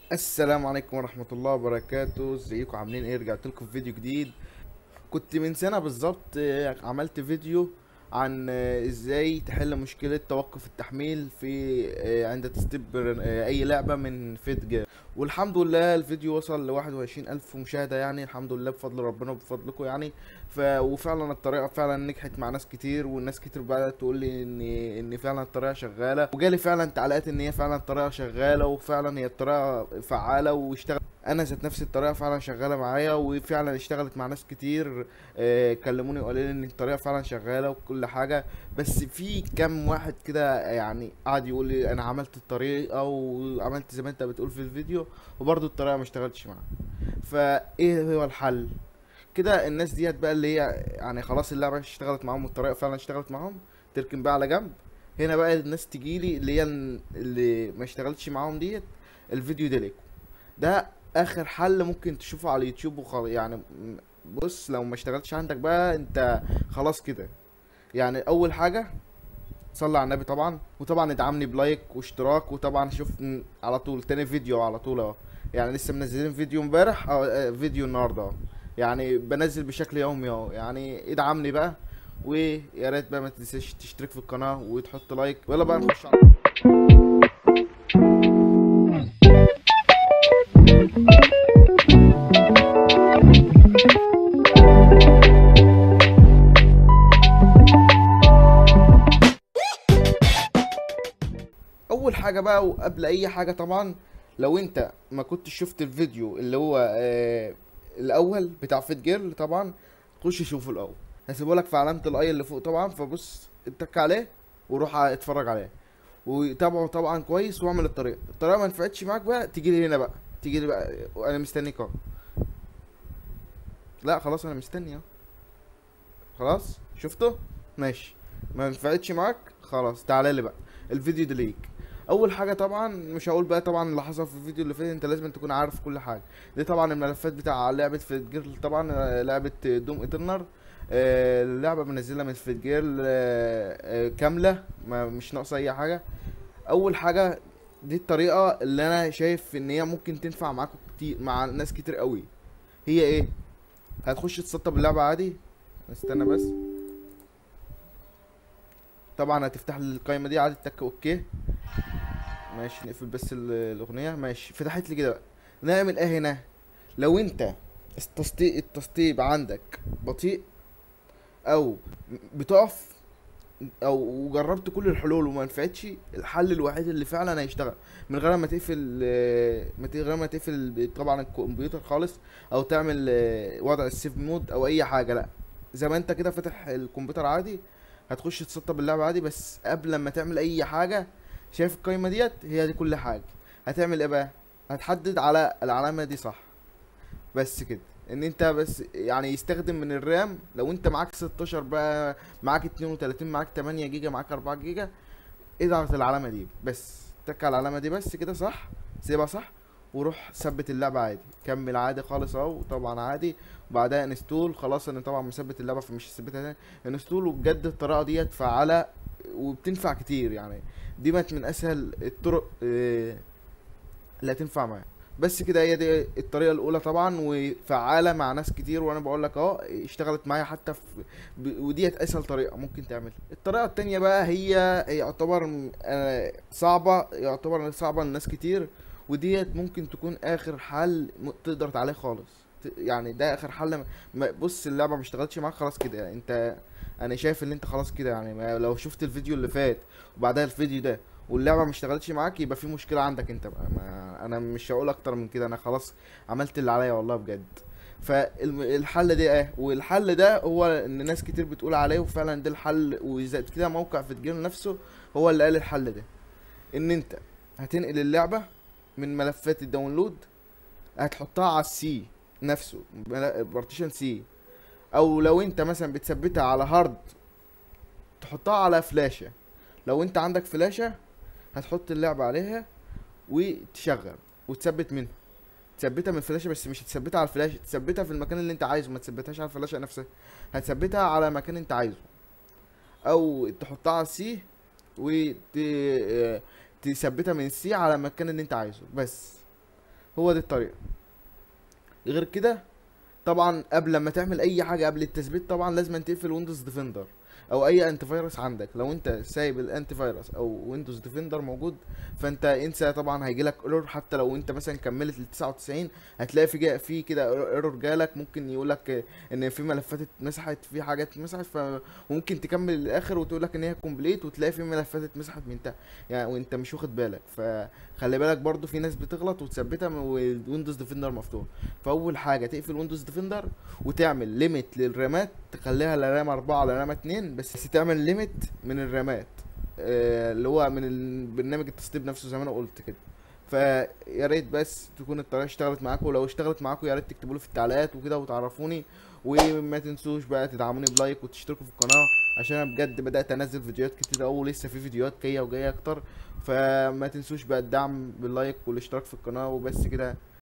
السلام عليكم ورحمة الله وبركاته ازيكم عاملين ايه رجعت لكم في فيديو جديد كنت من سنة بالظبط آه، عملت فيديو عن آه، ازاي تحل مشكلة توقف التحميل في آه، عند تستب آه، اي لعبة من فيت جيم والحمد لله الفيديو وصل لواحد وعشرين الف مشاهدة يعني الحمد لله بفضل ربنا وبفضلكم يعني ف... وفعلا الطريقة فعلا نجحت مع ناس كتير والناس كتير بدأت تقول لي ان ان فعلا الطريقة شغالة وجالي فعلا تعليقات ان هي فعلا الطريقة شغالة وفعلا هي الطريقة فعالة واشتغل انا ذات نفسي الطريقه فعلا شغاله معايا وفعلا اشتغلت مع ناس كتير آه، كلموني وقالوا لي ان الطريقه فعلا شغاله وكل حاجه بس في كام واحد كده يعني قعد يقول لي انا عملت الطريقه وعملت زي ما انت بتقول في الفيديو وبرضه الطريقه ما اشتغلتش معايا فايه هو الحل كده الناس ديت بقى اللي هي يعني خلاص اللعبه اشتغلت معاهم والطريقه فعلا اشتغلت معاهم تركن بقى على جنب هنا بقى الناس تجيلي اللي هي اللي ما اشتغلتش معاهم ديت الفيديو ده ليكم ده اخر حل ممكن تشوفه على اليوتيوب وخلاص يعني م- بص لو ما اشتغلتش عندك بقى انت خلاص كده يعني اول حاجه صلي على النبي طبعا وطبعا ادعمني بلايك واشتراك وطبعا شوف ن- على طول تاني فيديو على طول اهو يعني لسه منزلين فيديو امبارح او اه، فيديو النهارده اهو يعني بنزل بشكل يومي اهو يعني ادعمني بقى ويا ريت بقى ما تنساش تشترك في القناه وتحط لايك ويلا بقى نخش على اول حاجه بقى وقبل اي حاجه طبعا لو انت ما كنتش شفت الفيديو اللي هو آه الاول بتاع فيت جيرل طبعا خش شوفه الاول هسيبه لك في علامه الاي اللي فوق طبعا فبص اتك عليه وروح ع- اتفرج عليه وتابعه طبعا كويس واعمل الطريقه الطريقه ما نفعتش معاك بقى تيجي لي هنا بقى تيجي لي بقى انا مستنيك اهو لا خلاص انا مستني اهو خلاص شفته ماشي ما نفعتش معاك خلاص تعالى لي بقى الفيديو ده ليك اول حاجه طبعا مش هقول بقى طبعا اللي حصل في الفيديو اللي فات انت لازم تكون عارف كل حاجه دي طبعا الملفات بتاع لعبه فيت جيرل طبعا آه، لعبه دوم ايترنر اللعبه منزلها من فيت جيرل آه، آه، كامله ما مش ناقصه اي حاجه اول حاجه دي الطريقه اللي انا شايف ان هي ممكن تنفع معاكم كتير مع ناس كتير قوي هي ايه هتخش تسطب اللعبه عادي استنى بس طبعا هتفتح لي القايمه دي عادي تك اوكي ماشي نقفل بس ال- الاغنيه ماشي فتحت لي كده بقى نعمل ايه هنا لو انت التسطيب التسطيب عندك بطيء او بتقف او جربت كل الحلول وما نفعتش الحل الوحيد اللي فعلا هيشتغل من غير ما تقفل آه، من غير ما تقفل طبعا الكمبيوتر خالص او تعمل آه، وضع السيف مود او اي حاجه لا زي ما انت كده فاتح الكمبيوتر عادي هتخش تسطب اللعبه عادي بس قبل ما تعمل اي حاجه شايف القايمه ديت هي دي كل حاجه هتعمل ايه بقى هتحدد على العلامه دي صح بس كده ان انت بس يعني يستخدم من الرام لو انت معاك 16 بقى معاك 32 معاك 8 جيجا معاك 4 جيجا اضغط العلامه دي بس تك على العلامه دي بس كده صح سيبها صح وروح ثبت اللعبه عادي كمل عادي خالص اهو طبعا عادي وبعدها انستول خلاص انا طبعا مثبت اللعبه فمش هثبتها تاني انستول وبجد الطريقه ديت فعاله وبتنفع كتير يعني دي بقت من اسهل الطرق آه، اللي هتنفع معايا بس كده هي دي الطريقه الاولى طبعا وفعاله مع ناس كتير وانا بقول لك اهو اشتغلت معايا حتى في ب- وديت اسهل طريقه ممكن تعملها الطريقه التانية بقى هي هي يعتبر م- آه، صعبه يعتبر صعبه لناس كتير وديت ممكن تكون اخر حل م- تقدر عليه خالص ت- يعني ده اخر حل م- ما- بص اللعبه ما اشتغلتش معاك خلاص كده يعني انت انا شايف ان انت خلاص كده يعني ما لو شفت الفيديو اللي فات وبعدها الفيديو ده واللعبه ما اشتغلتش معاك يبقى في مشكله عندك انت بقى ما انا مش هقول اكتر من كده انا خلاص عملت اللي عليا والله بجد فالحل ده ايه والحل ده هو ان ناس كتير بتقول عليه وفعلا ده الحل وزائد كده موقع في الجيم نفسه هو اللي قال الحل ده ان انت هتنقل اللعبه من ملفات الداونلود هتحطها على السي نفسه بارتيشن سي او لو انت مثلا بتثبتها على هارد تحطها على فلاشة لو انت عندك فلاشة هتحط اللعبة عليها وتشغل وتثبت منها تثبتها من الفلاشة بس مش تثبتها على الفلاشة تثبتها في المكان اللي انت عايزه ما تثبتهاش على الفلاشة نفسها هتثبتها على مكان انت عايزه او تحطها على السي وت... آه، تثبتها من السي على المكان اللي انت عايزه بس هو دي الطريقه غير كده طبعا قبل ما تعمل اي حاجه قبل التثبيت طبعا لازم تقفل ويندوز ديفندر او اي انتي فيروس عندك لو انت سايب الانتي فيروس او ويندوز ديفندر موجود فانت انسى طبعا هيجي لك ايرور حتى لو انت مثلا كملت ال 99 هتلاقي في جا في كده ايرور جالك ممكن يقول لك ان في ملفات اتمسحت في حاجات اتمسحت فممكن تكمل للاخر وتقول لك ان هي كومبليت وتلاقي في ملفات اتمسحت من تحت يعني وانت مش واخد بالك فخلي بالك برضو في ناس بتغلط وتثبتها ويندوز ديفندر مفتوح فاول حاجه تقفل ويندوز ديفندر وتعمل ليميت للرامات تخليها لا رام 4 ولا رام 2 بس تعمل ليميت من الرامات آه، اللي هو من البرنامج التسطيب نفسه زي ما انا قلت كده فيا ريت بس تكون الطريقه اشتغلت معاكم ولو اشتغلت معاكم يا ريت تكتبوا لي في التعليقات وكده وتعرفوني وما تنسوش بقى تدعموني بلايك وتشتركوا في القناه عشان انا بجد بدات انزل فيديوهات كتير قوي ولسه في فيديوهات جايه وجايه اكتر فما تنسوش بقى الدعم باللايك والاشتراك في القناه وبس كده